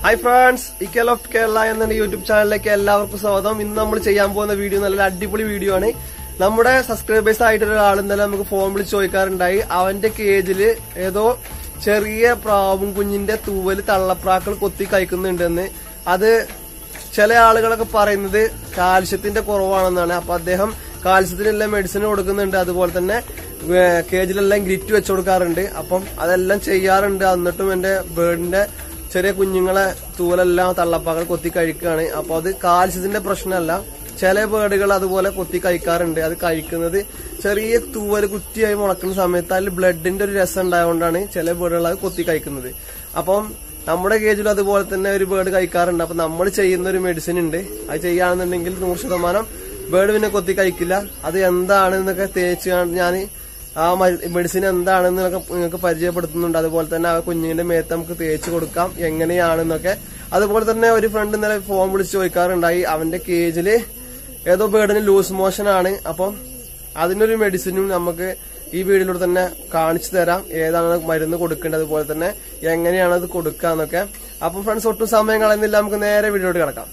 Hi friends ഇക്കൽ of Kerala എന്ന YouTube ചാനലിലേക്ക് എല്ലാവർക്കും സ്വാഗതം ഇന്ന് നമ്മൾ ചെയ്യാൻ പോകുന്ന വീഡിയോ നല്ല അടിപൊളി വീഡിയോ ആണ് നമ്മുടെ സബ്സ്ക്രൈബേഴ്സ് ആയിട്ടുള്ള ഒരാൾ ഇന്നലെ നമുക്ക് ഫോൺ വിളിച്ച് ചോദിക്കാറുണ്ടായി അവന്റെ കേജില് ഏതോ ചെറിയ പ്രാവും കുഞ്ഞിന്റെ തൂവല് തള്ളപ്രാക്കൾ കൊത്തി കഴിക്കുന്നുണ്ടെന്ന് അത് ചില ആളുകളൊക്കെ പറയുന്നത് കാൽസ്യത്തിന്റെ കുറവാണെന്നാണ് അപ്പൊ അദ്ദേഹം കാൽസ്യത്തിനെല്ലാം മെഡിസിൻ കൊടുക്കുന്നുണ്ട് അതുപോലെ തന്നെ ഏഹ്, കേജിലെല്ലാം ഗ്രിറ്റ് വെച്ച് കൊടുക്കാറുണ്ട് അപ്പം അതെല്ലാം ചെയ്യാറുണ്ട് എന്നിട്ടും എന്റെ ബേർഡിന്റെ ചെറിയ കുഞ്ഞുങ്ങളെ തൂവലെല്ലാം തള്ളപ്പാകൾ കൊത്തി കഴിക്കുകയാണ് അപ്പൊ അത് കാൽസ്യത്തിന്റെ പ്രശ്നമല്ല ചില ബേർഡുകൾ അതുപോലെ കൊത്തി കഴിക്കാറുണ്ട് അത് കഴിക്കുന്നത് ചെറിയ തൂവൽ കുറ്റിയായി മുളക്കുന്ന സമയത്ത് അതിൽ ബ്ലഡിന്റെ ഒരു രസം ഉണ്ടായതുകൊണ്ടാണ് ചില ബേർഡുകൾ അത് കൊത്തി കഴിക്കുന്നത് അപ്പം നമ്മുടെ കേജിൽ അതുപോലെ തന്നെ ഒരു ബേർഡ് കഴിക്കാറുണ്ട് അപ്പൊ നമ്മൾ ചെയ്യുന്ന ഒരു മെഡിസിൻ ഉണ്ട് അത് ചെയ്യുകയാണെന്നുണ്ടെങ്കിൽ നൂറ് ശതമാനം ബേർഡ് പിന്നെ കൊത്തി കഴിക്കില്ല അത് എന്താണെന്നൊക്കെ തേച്ച് ഞാൻ ആ മെഡിസിൻ എന്താണെന്നൊക്കെ നിങ്ങൾക്ക് പരിചയപ്പെടുത്തുന്നുണ്ട് അതുപോലെ തന്നെ ആ കുഞ്ഞിന്റെ മേത്ത് നമുക്ക് തേച്ച് കൊടുക്കാം എങ്ങനെയാണെന്നൊക്കെ അതുപോലെ തന്നെ ഒരു ഫ്രണ്ട് ഇന്നലെ ഫോൺ വിളിച്ച് ചോദിക്കാറുണ്ടായി അവന്റെ കേജില് ഏതോ ബേർഡിന് ലൂസ് മോഷൻ ആണ് അപ്പം അതിനൊരു മെഡിസിനും നമുക്ക് ഈ വീഡിയോയിലൂടെ തന്നെ കാണിച്ചു തരാം ഏതാണ് മരുന്ന് കൊടുക്കേണ്ടത് അതുപോലെ തന്നെ എങ്ങനെയാണ് അത് കൊടുക്കാന്നൊക്കെ അപ്പം ഫ്രണ്ട്സ് ഒട്ടും സമയം കളയുന്നില്ല നമുക്ക് നേരെ വീഡിയോട്ട് കിടക്കാം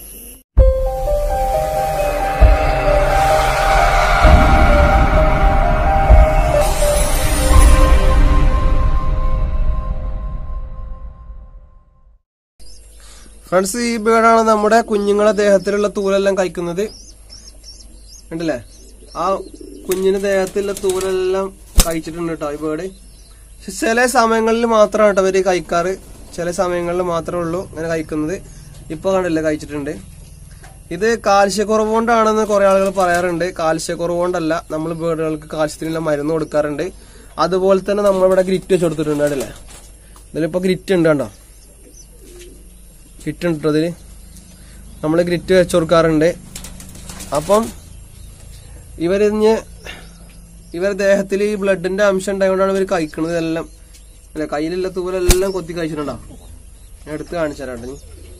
ഫ്രണ്ട്സ് ഈ ബേർഡാണ് നമ്മുടെ കുഞ്ഞുങ്ങളെ ദേഹത്തിലുള്ള തൂലെല്ലാം കഴിക്കുന്നത് ഉണ്ടല്ലേ ആ കുഞ്ഞിന്റെ ദേഹത്തിലുള്ള തൂലെല്ലാം കഴിച്ചിട്ടുണ്ട് കേട്ടോ ഈ ബേർഡ് പക്ഷെ ചില സമയങ്ങളിൽ മാത്രമാണ് കേട്ടോ ഇവര് കഴിക്കാറ് ചില സമയങ്ങളിൽ മാത്രമേ ഉള്ളൂ ഇങ്ങനെ കഴിക്കുന്നത് ഇപ്പൊ കണ്ടില്ലേ കഴിച്ചിട്ടുണ്ട് ഇത് കാൽസ്യക്കുറവ് കൊണ്ടാണെന്ന് കുറെ ആളുകൾ പറയാറുണ്ട് കാൽസ്യക്കുറവ് കൊണ്ടല്ല നമ്മൾ ബേർഡുകൾക്ക് കാൽസ്യത്തിനുള്ള മരുന്ന് കൊടുക്കാറുണ്ട് അതുപോലെ തന്നെ നമ്മളിവിടെ ഗ്രിറ്റ് വെച്ച് കൊടുത്തിട്ടുണ്ട് കണ്ടില്ലേ ഇതിലിപ്പോ ഗ്രിറ്റ് ഉണ്ട് കണ്ടോ ഗ്രിറ്റ് ഉണ്ട് ഇതില് നമ്മൾ ഗ്രിറ്റ് വെച്ച് കൊടുക്കാറുണ്ട് അപ്പം ഇവരിഞ്ഞ് ഇവരുടെ ദേഹത്തിൽ ഈ ബ്ലഡിന്റെ അംശം ഉണ്ടായതുകൊണ്ടാണ് ഇവർ കഴിക്കുന്നത് ഇതെല്ലാം അല്ല കയ്യിലുള്ള തൂവലെല്ലാം കൊത്തി കഴിച്ചിട്ടുണ്ടോ ഞാൻ എടുത്ത് കാണിച്ചു തരാം കേട്ടോ ഇനി.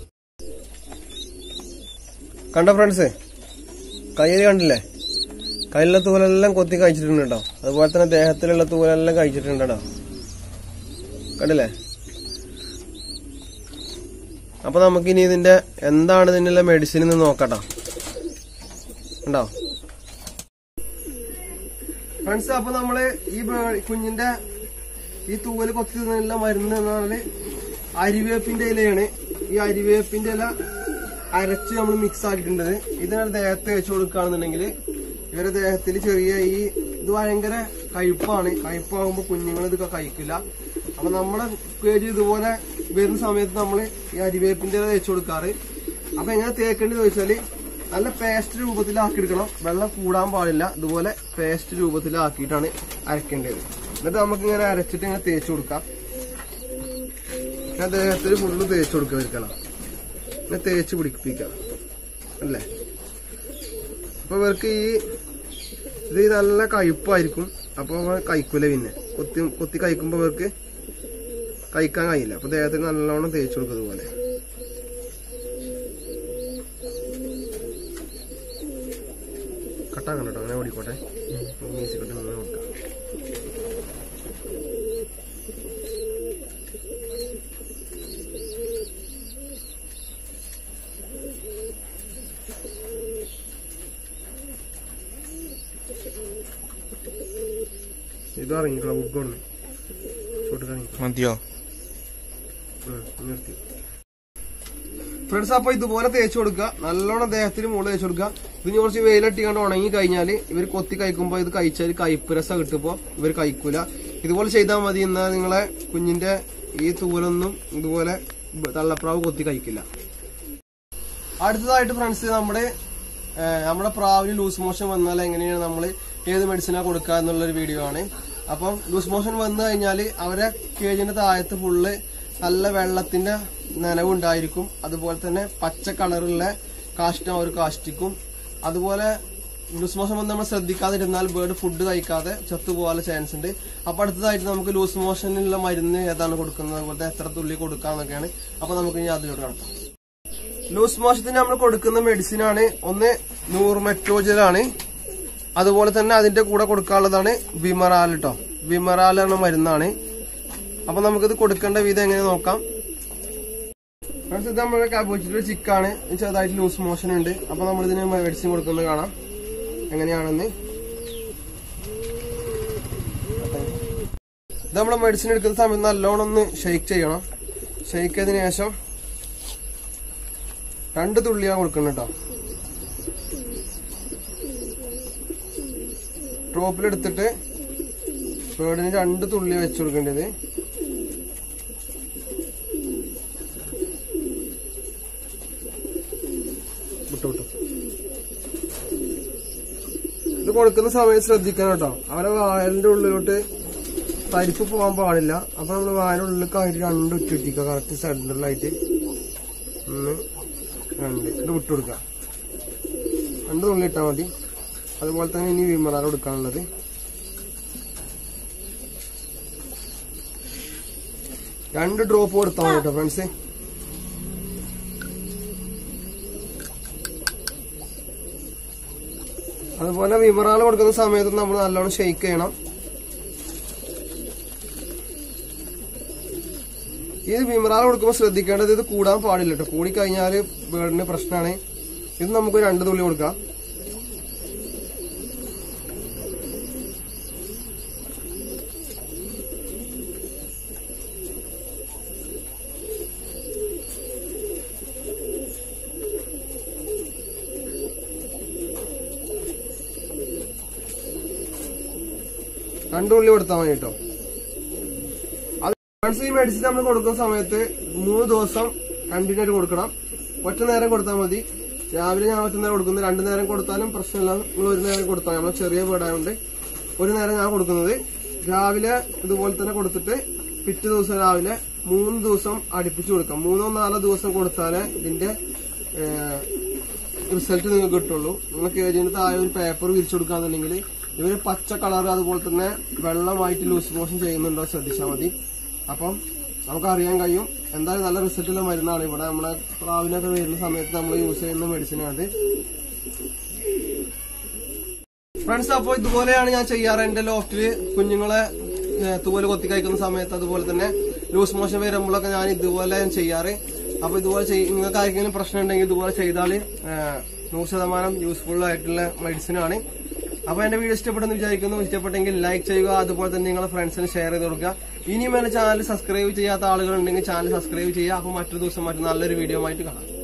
കണ്ടോ ഫ്രണ്ട്സ് കയ്യിൽ കണ്ടില്ലേ കയ്യിലുള്ള തൂവലെല്ലാം കൊത്തി കഴിച്ചിട്ടുണ്ട് കേട്ടോ അതുപോലെ തന്നെ ദേഹത്തിലുള്ള തൂവലെല്ലാം കഴിച്ചിട്ടുണ്ട് കേട്ടോ കണ്ടില്ലേ അപ്പൊ നമുക്കിനി ഇതിന്റെ എന്താണ് ഇതിനുള്ള മെഡിസിൻ എന്ന് നോക്കട്ടോ ഉണ്ടോ ഫ്രണ്ട്സ് അപ്പൊ നമ്മള് ഈ ബേ- കുഞ്ഞിന്റെ ഈ തൂവല് കൊത്തി തിന്നാനുള്ള മരുന്ന് എന്ന് പറഞ്ഞാല് അരിവേപ്പിന്റെ ഇലയാണ് ഈ അരിവേപ്പിന്റെ ഇല അരച്ച് നമ്മൾ മിക്സ് ആക്കിയിട്ടുണ്ടത് ഇതിനാണ് ദേഹത്ത് വെച്ച് കൊടുക്കുകയാണെന്നുണ്ടെങ്കിൽ ഇവരുടെ ദേഹത്തിൽ ചെറിയ ഈ ഇത് ഭയങ്കര കയ്പാണ് കയ്പാകുമ്പോ കുഞ്ഞുങ്ങൾ ഇതൊക്കെ കഴിക്കില്ല അപ്പൊ നമ്മുടെ പേര് ഇതുപോലെ വരുന്ന സമയത്ത് നമ്മൾ ഈ അരിവേപ്പിന്റെ ഇല തേച്ച് കൊടുക്കാറ് അപ്പൊ എങ്ങനെ തേക്കേണ്ടത് ചോദിച്ചാല് നല്ല പേസ്റ്റ് രൂപത്തിലാക്കി എടുക്കണം വെള്ളം കൂടാൻ പാടില്ല ഇതുപോലെ പേസ്റ്റ് രൂപത്തിലാക്കിയിട്ടാണ് അരക്കേണ്ടത് എന്നിട്ട് നമുക്ക് ഇങ്ങനെ അരച്ചിട്ട് ഇങ്ങനെ തേച്ച് കൊടുക്കാം ഞാൻ ദേഹത്തിൽ ഫുള്ള് തേച്ച് കൊടുക്കുക ഇരിക്കണം ഇങ്ങനെ തേച്ച് പിടിപ്പിക്കാം അല്ലേ അപ്പൊ ഇവർക്ക് ഈ ഇത് നല്ല കയ്പായിരിക്കും അപ്പൊ അവൻ കഴിക്കൂല പിന്നെ കൊത്തി കൊത്തി കഴിക്കുമ്പോ ഇവർക്ക് കഴിക്കാൻ കഴിയില്ല അപ്പൊ ദേഹത്തിന് നല്ലോണം തേച്ച് കൊടുക്കുക ഇതുപോലെ കട്ടാക്കണം കേട്ടോ അങ്ങനെ ഓടിക്കോട്ടെ മ്യൂസിക്കോട്ടെ നിന്ന് കൊടുക്കാം ഇത് ഇറങ്ങിക്കണം ഉഗ്ഗൊന്ന് ചോട്ട് ഇറങ്ങിക്കോ മതിയോ നിർത്തി ഫ്രണ്ട്സ് അപ്പൊ ഇതുപോലെ തേച്ച് കൊടുക്കുക നല്ലോണം ദേഹത്തിന് മുകളിൽ തേച്ച് കൊടുക്കുക ഇതിന് കുറച്ച് വെയിലട്ടിക്കാണ്ട് ഉണങ്ങി കഴിഞ്ഞാൽ ഇവർ കൊത്തി കഴിക്കുമ്പോൾ ഇത് കഴിച്ചാൽ കയ്പ്പ് രസം കിട്ടുമ്പോ ഇവർ കഴിക്കൂല ഇതുപോലെ ചെയ്താൽ മതി എന്നാൽ നിങ്ങളെ കുഞ്ഞിന്റെ ഈ തൂലൊന്നും ഇതുപോലെ ബ- തള്ളപ്രാവ് കൊത്തി കഴിക്കില്ല അടുത്തതായിട്ട് ഫ്രണ്ട്സ് നമ്മുടെ ഏഹ്, നമ്മുടെ പ്രാവിന് ലൂസ് മോഷൻ വന്നാൽ എങ്ങനെയാണ് നമ്മൾ ഏത് മെഡിസിനാ കൊടുക്കുക എന്നുള്ളൊരു വീഡിയോ ആണ് അപ്പം ലൂസ് മോഷൻ വന്നു കഴിഞ്ഞാൽ അവരെ കേജിന്റെ താഴത്ത് ഫുള്ള് നല്ല വെള്ളത്തിന്റെ നനവുണ്ടായിരിക്കും അതുപോലെ തന്നെ പച്ച കളറുള്ള കാഷ്ടം അവർ കാഷ്ടിക്കും അതുപോലെ ലൂസ് മോഷൻ വന്ന് നമ്മൾ ശ്രദ്ധിക്കാതിരുന്നാൽ ബേർഡ് ഫുഡ് കഴിക്കാതെ ചത്തുപോകാനുള്ള ചാൻസ് ഉണ്ട് അപ്പൊ അടുത്തതായിട്ട് നമുക്ക് ലൂസ് മോഷനിലുള്ള മരുന്ന് ഏതാണ് കൊടുക്കുന്നത് അതുപോലെ എത്ര തുള്ളി കൊടുക്കാന്നൊക്കെയാണ് അപ്പൊ നമുക്ക് ഇനി അതിലോട്ട് കടക്കാം ലൂസ് മോഷത്തിന് നമ്മൾ കൊടുക്കുന്ന മെഡിസിൻ ആണ് ഒന്ന് നൂർമെട്രോജലാണ് അതുപോലെ തന്നെ അതിന്റെ കൂടെ കൊടുക്കാനുള്ളതാണ് വിമറാൽ കേട്ടോ വിമറാൽ എന്ന മരുന്നാണ് അപ്പൊ നമുക്കിത് കൊടുക്കേണ്ട വിധം എങ്ങനെ നോക്കാം ഫ്രണ്ട്സ് ഇത് നമ്മുടെ കാബോച്ചിന്റെ ചിക്കാണ് ഇത് ചെറുതായിട്ട് ലൂസ് മോഷൻ ഉണ്ട് അപ്പൊ നമ്മൾ ഇതിന് മെഡിസിൻ കൊടുക്കുന്നത് കാണാം എങ്ങനെയാണെന്ന് ഇത് നമ്മൾ മെഡിസിൻ എടുക്കുന്ന സമയത്ത് നല്ലോണം ഒന്ന് ഷെയ്ക്ക് ചെയ്യണം ഷെയ്ക്ക് ചെയ്തതിനു ശേഷം രണ്ട് തുള്ളിയാണ് കൊടുക്കുന്നത് കേട്ടോ ഡ്രോപ്പിലെടുത്തിട്ട് ബേർഡിന് രണ്ട് തുള്ളി വെച്ച് കൊടുക്കേണ്ടത് വിട്ടു വിട്ടു ഇത് കൊടുക്കുന്ന സമയത്ത് ശ്രദ്ധിക്കണം കേട്ടോ അവരെ വായലിന്റെ ഉള്ളിലോട്ട് പരിപ്പ് പോകാൻ പാടില്ല അപ്പൊ നമ്മൾ വായന്റെ ഉള്ളിലേക്ക് ആയിട്ട് രണ്ട് ഉറ്റിട്ടിക്കുക കറക്റ്റ് സെന്ററിലായിട്ട് ഒന്ന് രണ്ട് ഇത് വിട്ടു കൊടുക്കുക രണ്ട് തുള്ളി ഇട്ടാൽ മതി അതുപോലെ തന്നെ ഇനി വിമറാർ കൊടുക്കാനുള്ളത് രണ്ട് ഡ്രോപ്പ് കൊടുത്താൽ മതി കേട്ടോ ഫ്രണ്ട്സ് അതുപോലെ വിമറാൾ കൊടുക്കുന്ന സമയത്ത് നമ്മൾ നല്ലോണം ഷെയ്ക്ക് ചെയ്യണം ഇത് വിമറാൾ കൊടുക്കുമ്പോൾ ശ്രദ്ധിക്കേണ്ടത് ഇത് കൂടാൻ പാടില്ല കേട്ടോ കൂടിക്കഴിഞ്ഞാൽ ബേർഡിന് പ്രശ്നമാണ് ഇത് നമുക്ക് രണ്ട് തുള്ളി കൊടുക്കാം രണ്ട് ഉള്ളി കൊടുത്താൽ മതി കേട്ടോ അത് ഫ്രണ്ട്സ് ഈ മെഡിസിൻ നമ്മൾ കൊടുക്കുന്ന സമയത്ത് മൂന്ന് ദിവസം കണ്ടിന്യൂ ആയിട്ട് കൊടുക്കണം ഒറ്റ നേരം കൊടുത്താൽ മതി രാവിലെ ഞാൻ ഒറ്റ നേരം കൊടുക്കുന്നത് രണ്ട് നേരം കൊടുത്താലും പ്രശ്നമില്ല നിങ്ങൾ ഒരു നേരം കൊടുത്താൽ നമ്മൾ ചെറിയ വീടായതുകൊണ്ട് ഒരു നേരം ഞാൻ കൊടുക്കുന്നത് രാവിലെ ഇതുപോലെ തന്നെ കൊടുത്തിട്ട് പിറ്റേ ദിവസം രാവിലെ മൂന്ന് ദിവസം അടുപ്പിച്ച് കൊടുക്കാം മൂന്നോ നാലോ ദിവസം കൊടുത്താലേ ഇതിന്റെ റിസൾട്ട് നിങ്ങൾക്ക് കിട്ടുള്ളൂ നിങ്ങൾ കേജിന് താഴെ ഒരു പേപ്പർ വിരിച്ചു കൊടുക്കാന്നുണ്ടെങ്കിൽ ഇവര് പച്ച കളർ അതുപോലെ തന്നെ വെള്ളമായിട്ട് ലൂസ് മോഷൻ ചെയ്യുന്നുണ്ടോ ശ്രദ്ധിച്ചാൽ മതി അപ്പം നമുക്കറിയാൻ കഴിയും എന്തായാലും നല്ല റിസൾട്ടുള്ള മരുന്നാണ് ഇവിടെ നമ്മളെ പ്രാവിനൊക്കെ വരുന്ന സമയത്ത് നമ്മൾ യൂസ് ചെയ്യുന്ന മെഡിസിനാണ് ഫ്രണ്ട്സ് അപ്പോൾ ഇതുപോലെയാണ് ഞാൻ ചെയ്യാറ് എന്റെ ലോഫ്റ്റില് കുഞ്ഞുങ്ങളെ ഏഹ്, തൂവല് കൊത്തി കഴിക്കുന്ന സമയത്ത് അതുപോലെ തന്നെ ലൂസ് മോഷൻ വരുമ്പോഴൊക്കെ ഞാൻ ഇതുപോലെ ഞാൻ ചെയ്യാറ് അപ്പൊ ഇതുപോലെ ചെയ്- നിങ്ങൾക്ക് ആർക്കെങ്കിലും പ്രശ്നം ഉണ്ടെങ്കിൽ ഇതുപോലെ ചെയ്താൽ നൂറ് ശതമാനം യൂസ്ഫുൾ ആയിട്ടുള്ള മെഡിസിൻ ആണ് അപ്പൊ എന്റെ വീഡിയോ ഇഷ്ടപ്പെട്ടെന്ന് വിചാരിക്കുന്നു ഇഷ്ടപ്പെട്ടെങ്കിൽ ലൈക്ക് ചെയ്യുക അതുപോലെ തന്നെ നിങ്ങളുടെ ഫ്രണ്ട്സിന് ഷെയർ ചെയ്ത് കൊടുക്കുക ഇനിയും എന്റെ ചാനൽ സബ്സ്ക്രൈബ് ചെയ്യാത്ത ആളുകൾ ഉണ്ടെങ്കിൽ ചാനൽ സബ്സ്ക്രൈബ് ചെയ്യുക അപ്പൊ മറ്റൊരു ദിവസം മറ്റു നല്ലൊരു വീഡിയോ ആയിട്ട് കാണാം